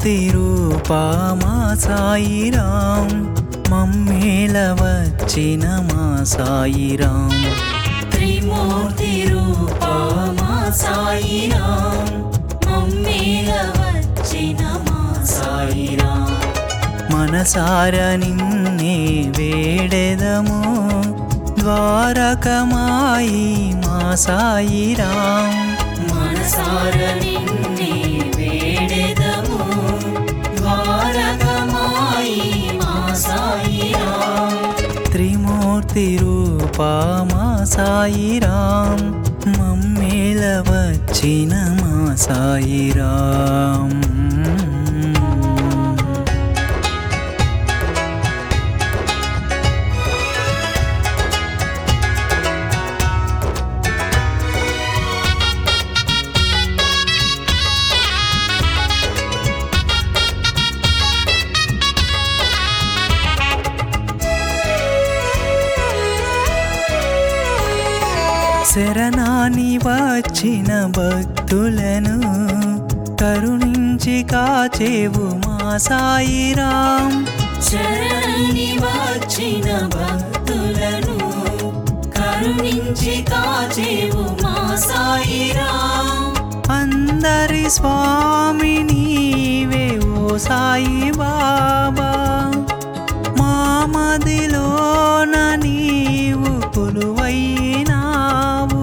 త్రిమూర్తి రూపా మా సాయిరాం మమ్మేల వచ్చిన మా సాయిరాం త్రిమూర్తి రూపా మా సాయిరాం మమ్మేల వచ్చిన మా సాయిరాం మనసార నిన్నే వేడెదము ద్వారకమాయి మా సాయిరాం మనసార నిన్నే వేడెదము ద్వారకమాయి మా సాయిరాం త్రిమూర్తి రూపా మా సాయిరాం మమ్మేల వచ్చిన మా సాయిరాం శరణాని వచ్చిన భక్తులను కరుణించి కాచేవు మా సాయిరాం శరణి వచ్చిన భక్తులను కరుణించి కాచేవు మా సాయిరాం అందరి స్వామి నీవే ఓ సాయి బాబా మా మదిలోన నీవు కొలువైనావు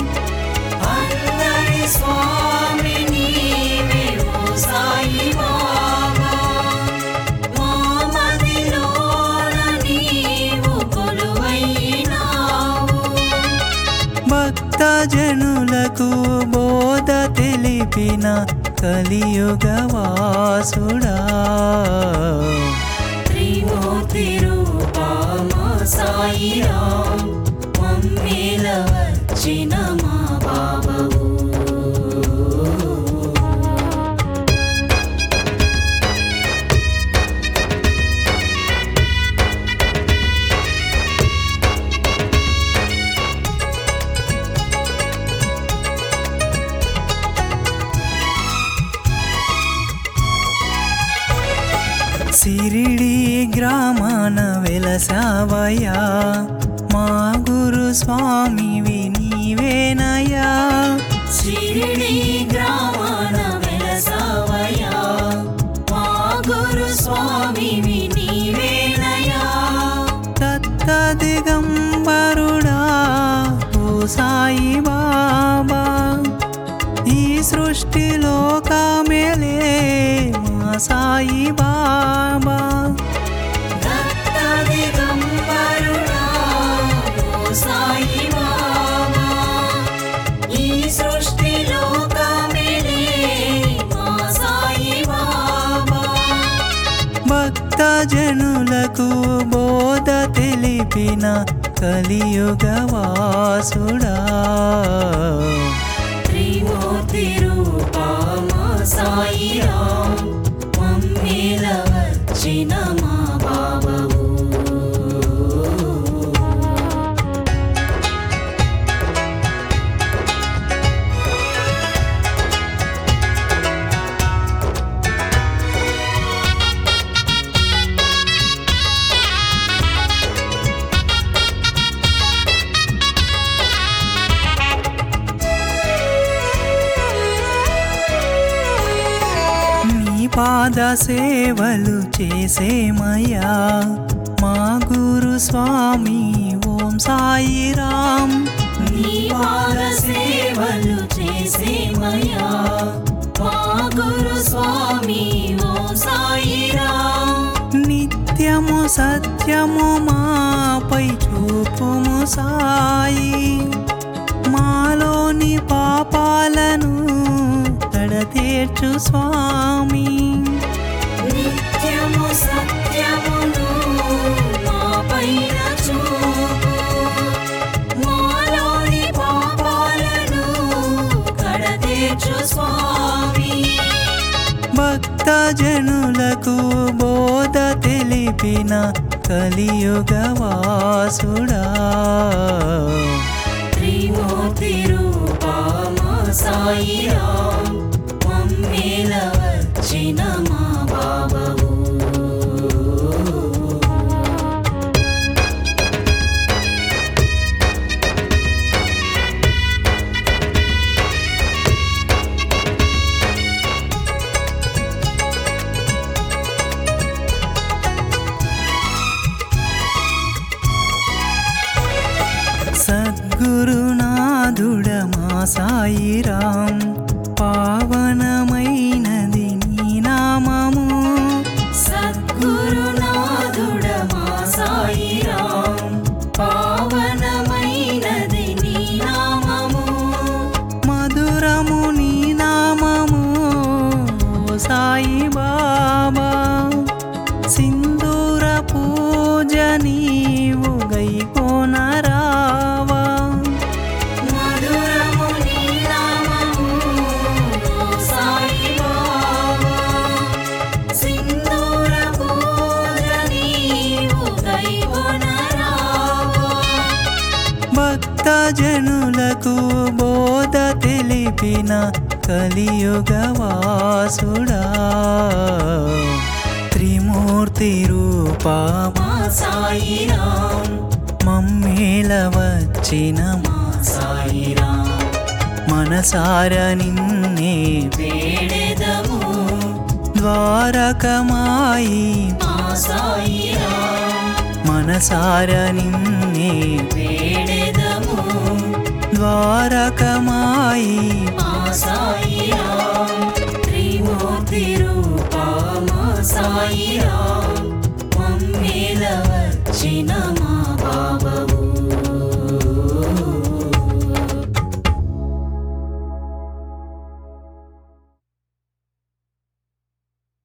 అందరి స్వామి నీవే ఓ సాయి బాబా మా మదిలోన నీవు కొలువైనావు భక్త జనులకు బోధ తెలిపిన కలియుగ వాసుడా త్రిమూర్తి రూపా మా సాయిరాం మమ్మేల వచ్చిన మా బాబవు సిరిడి గ్రామాన వెలసావయ్యా మా గురు స్వామివి నీవేనయ్యా షిరిడి గ్రామాన వెలసావయ్యా మా గురు స్వామివి నీవేనయ్యా దత్త దిగంబరుడా ఓ సాయి బాబా ఈ సృష్టిలో కామెలే మా సాయి బాబా దత్త దిగంబరుడా ఓ సాయి బాబా ఈ సృష్టిలో కామెలే మా సాయి బాబా భక్త జనులకు బోధ తెలిపిన కలియుగ వాసుడా త్రిమూర్తి రూపా మా సాయిరాం మమ్మేల వచ్చిన మా బాబవు నీ పాద సేవలు చేసేమయ్యా మా గురు స్వామి ఓం సాయిరాం నీ పాద సేవలు చేసేమయ్యా మా గురు స్వామి ఓ సాయిరాం నిత్యము సత్యము మాపై చూపుము సాయి మాలోని పాపాలను తడతీర్చు స్వామి నిత్యము సత్యమును మా పైన చూపు మాలోని పాపాలను కడతీర్చు స్వామి భక్త జనులకు బోధ తెలిపిన కలియుగ వాసుడా త్రిమూర్తి రూపా మా సాయిరాం మమ్మేల వచ్చిన మా సాయిరాం పావనమైనది నీ నామము సద్గురునాథుడ మా సాయిరాం పావనమైనది నీ నామము మధురము నీ నామము ఓ సాయి బాబా సింధూర పూజ నీవు గైకోనరావా మధురము నీ నామము ఓ సాయి బాబా సింధూర పూజ నీవు కైకొనరావా భక్తజనులకు బోధ తెలిపిన కలియుగ వాసుడా త్రిమూర్తి రూపా మా సాయిరాం మమ్మేల వచ్చిన మా సాయిరాం మనసార నిన్నే వేడెదము ద్వారకమాయి మా సాయిరాం మనసార నిన్నే వేడెదము ద్వారకమాయి మా సాయిరాం త్రిమూర్తి రూపా మా సాయిరాం మమ్మేల వచ్చిన మా బాబవు